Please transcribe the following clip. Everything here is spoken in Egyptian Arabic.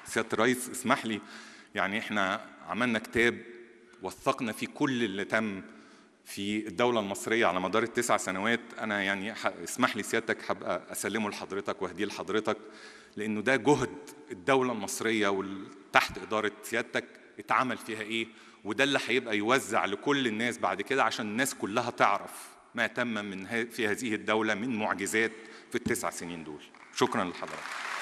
سياده الرئيس اسمح لي يعني احنا عملنا كتاب وثقنا فيه كل اللي تم في الدولة المصرية على مدار التسع سنوات أنا يعني ح- اسمح لي سيادتك هبقى أسلمه لحضرتك وأهديه لحضرتك لأنه ده جهد الدولة المصرية وتحت إدارة سيادتك اتعمل فيها إيه وده اللي هيبقى يوزع لكل الناس بعد كده عشان الناس كلها تعرف ما تم من ه- في هذه الدولة من معجزات في التسع سنين دول شكرا لحضرتك